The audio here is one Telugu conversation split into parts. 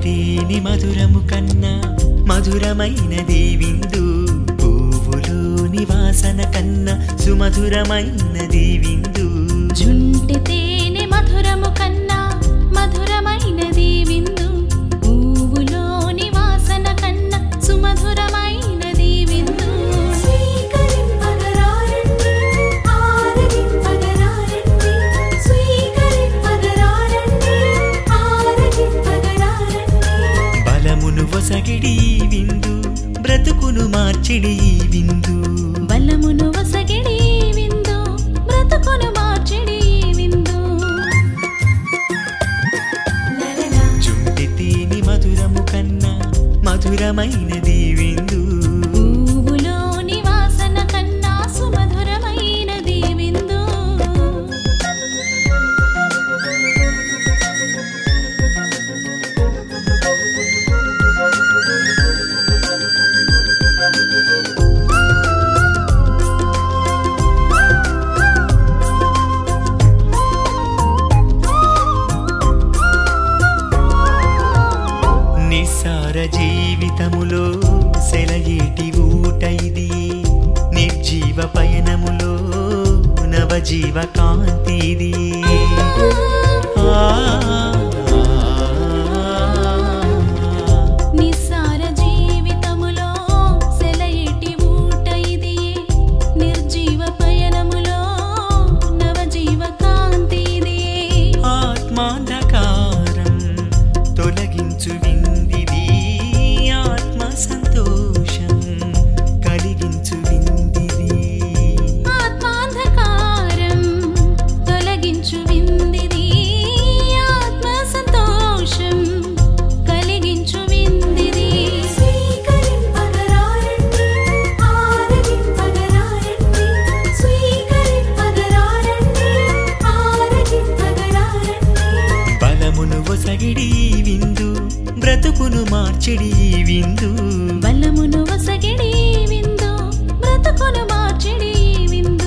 తేని మధురము కన్నా మధురమైనది విందు పువ్వులోని వాసన కన్నా సుమధురమైనది విందు జుంటి తేనె మధురము కన్నా మధురమైనది విందు పువ్వులోని వాసన కన్నా సుమధురమైనది విందు స్వీకరింపగరారండి ఆరగింపగరారండి స్వీకరింపగరారండి ఆరగింపగరారండి బలమును వసగిడి ఈ విందు బ్రతుకును మార్చిడి ఈ విందు బలమును వసగిడి విందు బ్రతుకును మార్చిడి విందు లలలా జుంటి తేని మధురము కన్నా మధురమైనది విందు పువ్వులోని వాసన కన్నా సుమధురమైనది విందు నిస్సార జీవితములో సెలయేటి ఊట ఇది నిర్జీవ పయనములో నవజీవ కాంతి ఇది ఆ, నిస్సార జీవితములో సెలయేటి ఊట ఇది నిర్జీవ పయనములో నవజీవ కాంతి ఇది ఆత్మాంధకారం తొలగించు విందిది ఆత్మ సంతోషం కలిగించు విందిది ఆత్మాంధకారం తొలగించు విందిది ఆత్మ సంతోషం కలిగించు విందిది స్వీకరింపగరారండి ఆరగింపగరారండి స్వీకరింపగరారండి ఆరగింపగరారండి బలమును వసగిడి ఈ విందు బ్రతుకును మార్చిడి ఈ విందు బలమును వసగిడి విందు బ్రతుకును మార్చిడి విందు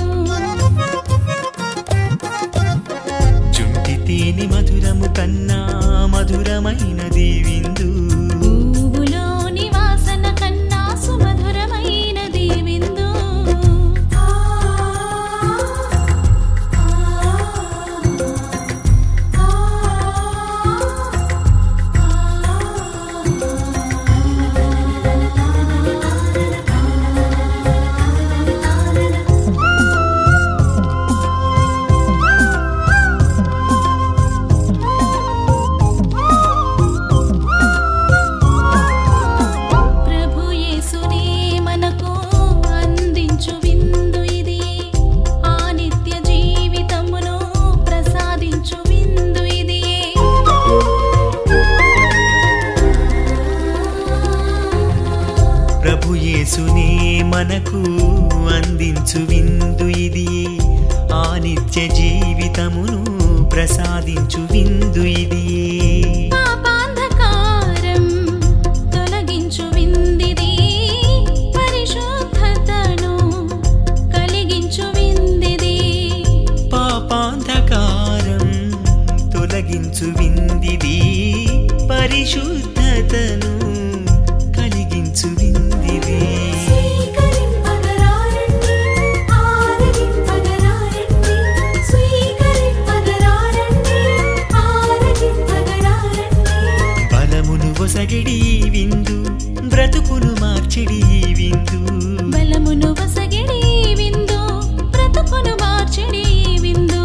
చుంటి తేని మధురము కన్నా మధురమైనది విందు పువ్వులోని వాసన కన్నా సుమధురమైనది విందు ప్రభు యేసునే మనకు అందించు విందు ఇది ఆ నిత్య జీవితమును ప్రసాదించు విందు ఇది ప్రభు యేసునే మనకు అందించు విందు ఇది ఆ నిత్య జీవితమును ప్రసాదించు విందు ఇది పాపాంధకారం తొలగించు విందిది పరిశుద్ధతను కలిగించు విందిది పాపాంధకారం తొలగించు విందిది పరిశుద్ధతను కలిగించు విందిది స్వీకరింపగరారండి ఆరగింపగరారండి స్వీకరింపగరారండి ఆరగింపగరారండి బలమును వసగిడి ఈ విందు బ్రతుకును మార్చిడి ఈ విందు బలమును వసగిడి విందు బ్రతుకును మార్చిడి విందు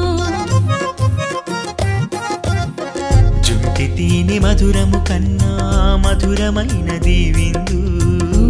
జుంటి తీని మధురము కన్నా మధురమైనది విందు